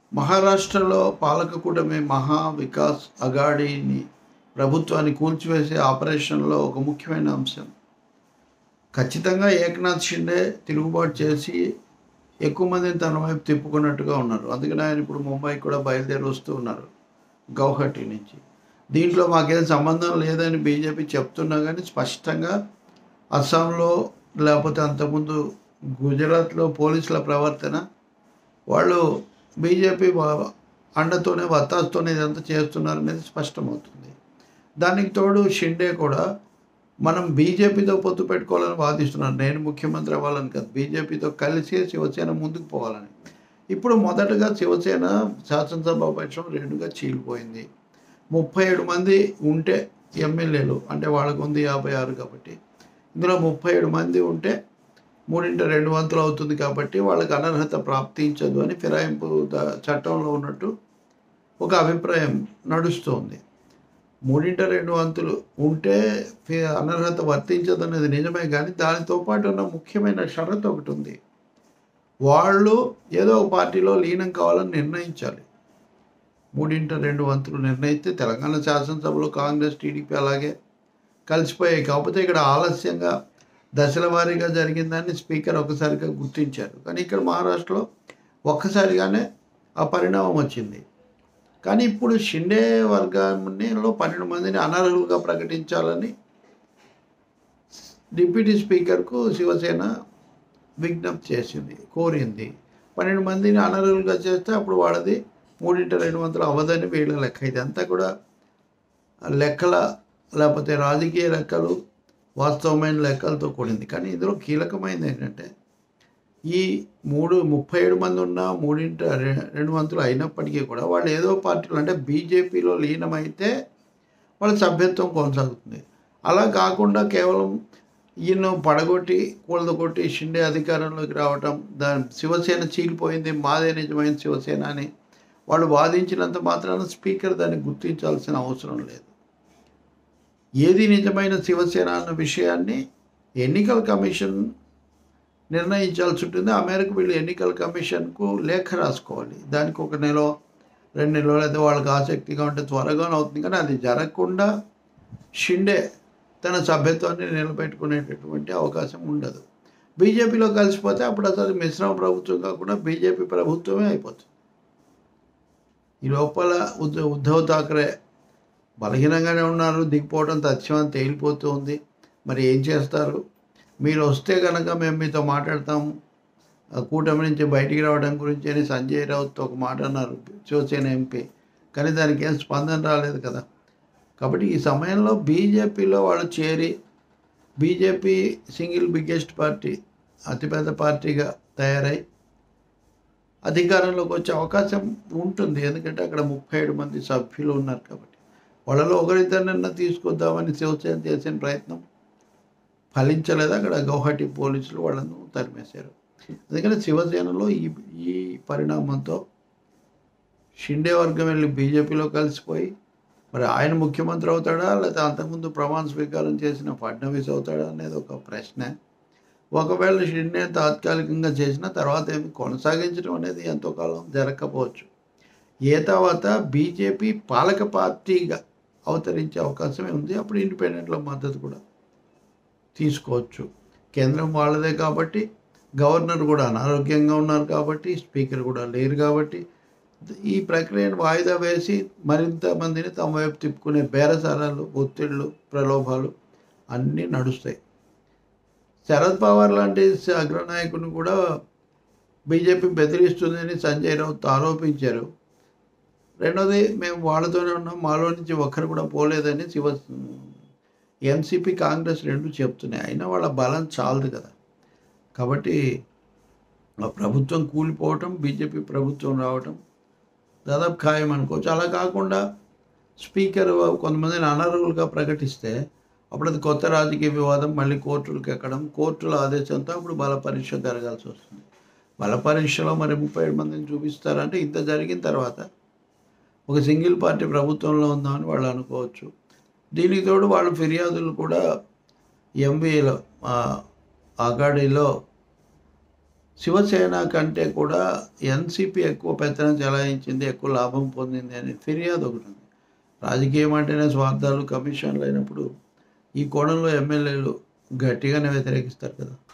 మహారాష్ట్రలో పాలక కూటమి మహా వికాస్ అఘాడీని ప్రభుత్వాన్ని కూల్చివేసే ఆపరేషన్లో ఒక ముఖ్యమైన అంశం ఖచ్చితంగా ఏకనాథ్ షిండే తిరుగుబాటు చేసి ఎక్కువ మందిని తన వైపు తిప్పుకున్నట్టుగా ఉన్నారు అందుకని ఆయన ఇప్పుడు ముంబై కూడా బయలుదేరి వస్తూ ఉన్నారు గౌహటి నుంచి దీంట్లో మాకేం సంబంధం లేదని బీజేపీ చెప్తున్నా కానీ స్పష్టంగా అస్సాంలో లేకపోతే అంతకుముందు గుజరాత్లో పోలీసుల ప్రవర్తన వాళ్ళు బీజేపీ వా- అండతోనే వత్తాస్తోనే ఇదంతా చేస్తున్నారు అనేది స్పష్టమవుతుంది దానికి తోడు షిండే కూడా మనం బీజేపీతో పొత్తు పెట్టుకోవాలని వాదిస్తున్నారు నేను ముఖ్యమంత్రి అవ్వాలని కాదు బీజేపీతో కలిసి శివసేన ముందుకు పోవాలని ఇప్పుడు మొదటగా శివసేన శాసనసభ పక్షం రెండుగా చీలిపోయింది ముప్పై ఏడు మంది ఉంటే ఎమ్మెల్యేలు అంటే వాళ్ళకు ఉంది యాభై ఆరు కాబట్టి ఇందులో ముప్పై ఏడు మంది ఉంటే మూడింట రెండు వంతులు అవుతుంది కాబట్టి వాళ్ళకి అనర్హత ప్రాప్తించదు అని ఫిరాయింపు ద- చట్టంలో ఉన్నట్టు ఒక అభిప్రాయం నడుస్తోంది మూడింట రెండు వంతులు ఉంటే ఫి- అనర్హత వర్తించదు అనేది నిజమే కానీ దానితో పాటు ఉన్న ముఖ్యమైన షరతు ఒకటి ఉంది వాళ్ళు ఏదో ఒక పార్టీలో లీనం కావాలని నిర్ణయించాలి మూడింట రెండు వంతులు నిర్ణయిస్తే తెలంగాణ శాసనసభలో కాంగ్రెస్ టీడీపీ అలాగే కలిసిపోయాయి కాకపోతే ఇక్కడ ఆలస్యంగా దశల వారీగా జరిగిందని స్పీకర్ ఒకసారిగా గుర్తించారు కానీ ఇక్కడ మహారాష్ట్రలో ఒక్కసారిగానే ఆ పరిణామం వచ్చింది కానీ ఇప్పుడు షిండే వర్గంలో పన్నెండు మందిని అనర్హులుగా ప్రకటించాలని డిప్యూటీ స్పీకర్కు శివసేన విజ్ఞప్తి చేసింది కోరింది పన్నెండు మందిని అనర్హులుగా చేస్తే అప్పుడు వాళ్ళది మూడింట రెండు వందలు అవ్వదని వీళ్ళ లెక్క ఇదంతా కూడా లెక్కల లేకపోతే రాజకీయ లెక్కలు వాస్తవమైన లెక్కలతో కూడింది కానీ ఇందులో కీలకమైనది ఏంటంటే ఈ మూడు ముప్పై ఏడు మంది ఉన్న మూడింట రె- రెండు వంతులు అయినప్పటికీ కూడా వాళ్ళు ఏదో పార్టీలో అంటే బీజేపీలో లీనమైతే వాళ్ళ సభ్యత్వం కొనసాగుతుంది అలా కాకుండా కేవలం ఈయన పడగొట్టి కూలదొట్టి షిండే అధికారంలోకి రావటం దాని శివసేన చీలిపోయింది మాదే నిజమైన శివసేన అని వాళ్ళు వాదించినంత మాత్రాన స్పీకర్ దాన్ని గుర్తించాల్సిన అవసరం లేదు ఏది నిజమైన శివసేన అన్న విషయాన్ని ఎన్నికల కమిషన్ నిర్ణయించాల్సి ఉంటుంది ఆ మేరకు వీళ్ళు ఎన్నికల కమిషన్కు లేఖ రాసుకోవాలి దానికి ఒక నెల రెండు నెలలు లేదా వాళ్ళకి ఆసక్తిగా ఉంటే త్వరగానే అవుతుంది కానీ అది జరగకుండా షిండే తన సభ్యత్వాన్ని నిలబెట్టుకునేటటువంటి అవకాశం ఉండదు బీజేపీలో కలిసిపోతే అప్పుడు అసలు మిశ్రమ ప్రభుత్వం కాకుండా బీజేపీ ప్రభుత్వమే అయిపోతుంది ఈ లోపల ఉద్ధ ఉద్ధవ్ ఠాక్రే బలహీనంగానే ఉన్నారు దిగిపోవడం తథ్యం తేలిపోతూ ఉంది మరి ఏం చేస్తారు మీరు వస్తే కనుక మేము మీతో మాట్లాడతాము ఆ కూటమి నుంచి బయటికి రావడం గురించి అని సంజయ్ రావుతో ఒక మాట అన్నారు శివసేన ఎంపీ కానీ దానికి ఏం స్పందన రాలేదు కదా కాబట్టి ఈ సమయంలో బీజేపీలో వాళ్ళు చేరి బీజేపీ సింగిల్ బిగ్గెస్ట్ పార్టీ అతిపెద్ద పార్టీగా తయారై అధికారంలోకి వచ్చే అవకాశం ఉంటుంది ఎందుకంటే అక్కడ ముప్పై ఏడు మంది సభ్యులు ఉన్నారు కాబట్టి వాళ్ళలో ఒకరిద్దరినన్నా తీసుకొద్దామని శివసేన చేసిన ప్రయత్నం ఫలించలేదు అక్కడ గౌహటి పోలీసులు వాళ్ళను తరిమేశారు అందుకని శివసేనలో ఈ ఈ పరిణామంతో షిండే వర్గం వెళ్ళి బీజేపీలో కలిసిపోయి మరి ఆయన ముఖ్యమంత్రి అవుతాడా లేకపోతే అంతకుముందు ప్రమాణ స్వీకారం చేసిన ఫడ్నవీస్ అవుతాడా అనేది ఒక ప్రశ్న ఒకవేళ షిండే తాత్కాలికంగా చేసిన తర్వాత ఏమి కొనసాగించడం అనేది ఎంతో కాలం జరగకపోవచ్చు ఏ తర్వాత బీజేపీ పాలక పార్టీగా అవతరించే అవకాశమే ఉంది అప్పుడు ఇండిపెండెంట్ల మద్దతు కూడా తీసుకోవచ్చు కేంద్రం వాళ్ళదే కాబట్టి గవర్నర్ కూడా అనారోగ్యంగా ఉన్నారు కాబట్టి స్పీకర్ కూడా లేరు కాబట్టి ఈ ప్రక్రియను వాయిదా వేసి మరింత మందిని తమ వైపు తిప్పుకునే బేరసారాలు ఒత్తిళ్ళు ప్రలోభాలు అన్నీ నడుస్తాయి శరద్ పవార్ లాంటి అగ్రనాయకుని కూడా బీజేపీ బెదిరిస్తుందని సంజయ్ రౌత్ ఆరోపించారు రెండోది మేము వాళ్ళతోనే ఉన్నాం మాలో నుంచి ఒక్కరు కూడా పోలేదని శివ ఎన్సీపీ కాంగ్రెస్ రెండు చెప్తున్నాయి అయినా వాళ్ళ బలం చాలదు కదా కాబట్టి ఆ ప్రభుత్వం కూలిపోవటం బీజేపీ ప్రభుత్వం రావటం దాదాపు ఖాయం అనుకోవచ్చు అలా కాకుండా స్పీకర్ కొంతమందిని అనర్హులుగా ప్రకటిస్తే అప్పుడు అది కొత్త రాజకీయ వివాదం మళ్ళీ కోర్టులకు ఎక్కడం కోర్టుల ఆదేశంతో అప్పుడు బల పరీక్ష జరగాల్సి వస్తుంది బల పరీక్షలో మరి ముప్పై ఏడు మందిని చూపిస్తారంటే ఇంత జరిగిన తర్వాత ఒక సింగిల్ పార్టీ ప్రభుత్వంలో ఉందామని వాళ్ళు అనుకోవచ్చు దీనికి తోడు వాళ్ళ ఫిర్యాదులు కూడా ఎంబీలో అగాడిలో శివసేన కంటే కూడా ఎన్సీపీ ఎక్కువ పెత్తనం చెలాయించింది ఎక్కువ లాభం పొందింది అని ఫిర్యాదు ఒకటి ఉంది రాజకీయం అంటేనే స్వార్థాలు కమిషన్లు అయినప్పుడు ఈ కోణంలో ఎమ్మెల్యేలు గట్టిగానే వ్యతిరేకిస్తారు కదా